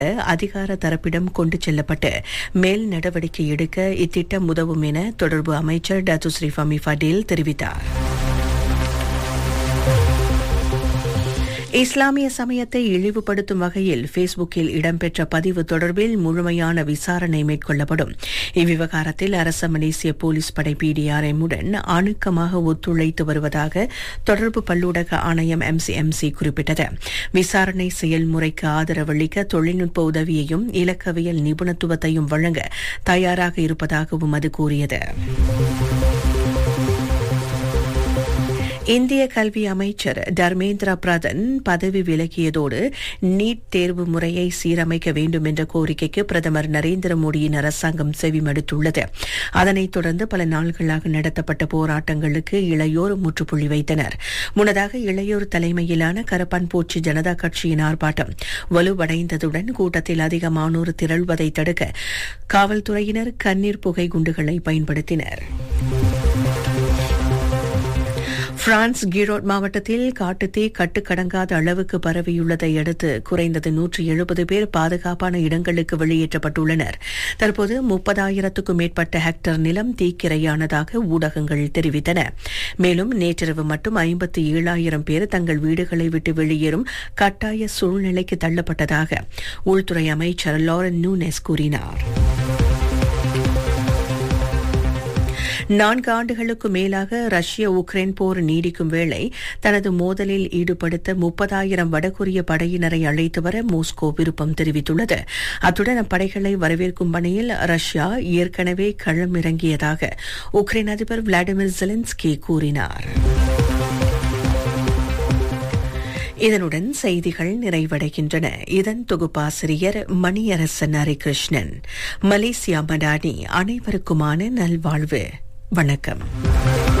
அதிகார தரப்பிடம் கொண்டு செல்லப்பட்டு மேல் நடவடிக்கை எடுக்க இத்திட்டம் உதவும் என தொடர்பு அமைச்சர் டாத்து ஸ்ரீ ஃபமி ஃபடேல் தெரிவித்தார் இஸ்லாமிய சமயத்தை இழிவுபடுத்தும் வகையில் ஃபேஸ்புக்கில் இடம்பெற்ற பதிவு தொடர்பில் முழுமையான விசாரணை மேற்கொள்ளப்படும் இவ்விவகாரத்தில் அரச மலேசிய போலீஸ் படை பிடிஆர்எம்முடன் அணுக்கமாக ஒத்துழைத்து வருவதாக தொடர்பு பல்லூடக ஆணையம் எம்சிஎம்சி குறிப்பிட்டது விசாரணை செயல்முறைக்கு ஆதரவளிக்க தொழில்நுட்ப உதவியையும் இலக்கவியல் நிபுணத்துவத்தையும் வழங்க தயாராக இருப்பதாகவும் அது கூறியது இந்திய கல்வி அமைச்சர் தர்மேந்திர பிரதான் பதவி விலகியதோடு நீட் தேர்வு முறையை சீரமைக்க வேண்டும் என்ற கோரிக்கைக்கு பிரதமர் நரேந்திர மோடியின் அரசாங்கம் செவிமடுத்துள்ளது அதனைத் தொடர்ந்து பல நாள்களாக நடத்தப்பட்ட போராட்டங்களுக்கு இளையோர் முற்றுப்புள்ளி வைத்தனர் முன்னதாக இளையோர் தலைமையிலான கரப்பான்பூச்சி ஜனதா கட்சியின் ஆர்ப்பாட்டம் வலுவடைந்ததுடன் கூட்டத்தில் அதிகமானோர் திரள்வதை தடுக்க காவல்துறையினர் கண்ணீர் புகை குண்டுகளை பயன்படுத்தினர் பிரான்ஸ் கீரோட் மாவட்டத்தில் காட்டுத்தீ கட்டுக்கடங்காத அளவுக்கு பரவியுள்ளதை அடுத்து குறைந்தது நூற்றி எழுபது பேர் பாதுகாப்பான இடங்களுக்கு வெளியேற்றப்பட்டுள்ளனர் தற்போது முப்பதாயிரத்துக்கும் மேற்பட்ட ஹெக்டர் நிலம் தீக்கிரையானதாக ஊடகங்கள் தெரிவித்தன மேலும் நேற்றிரவு மட்டும் ஐம்பத்தி ஏழாயிரம் பேர் தங்கள் வீடுகளை விட்டு வெளியேறும் கட்டாய சூழ்நிலைக்கு தள்ளப்பட்டதாக உள்துறை அமைச்சர் லாரன் நூனெஸ் கூறினார் நான்கு ஆண்டுகளுக்கு மேலாக ரஷ்ய உக்ரைன் போர் நீடிக்கும் வேளை தனது மோதலில் ஈடுபடுத்த முப்பதாயிரம் வடகொரிய படையினரை அழைத்து வர மோஸ்கோ விருப்பம் தெரிவித்துள்ளது அத்துடன் அப்படைகளை வரவேற்கும் பணியில் ரஷ்யா ஏற்கனவே களமிறங்கியதாக உக்ரைன் அதிபர் விளாடிமிர் ஜெலன்ஸ்கி கூறினார் இதனுடன் செய்திகள் நிறைவடைகின்றன இதன் தொகுப்பாசிரியர் மணியரசன் ஹரிகிருஷ்ணன் மலேசியா மடானி அனைவருக்குமான நல்வாழ்வு வணக்கம்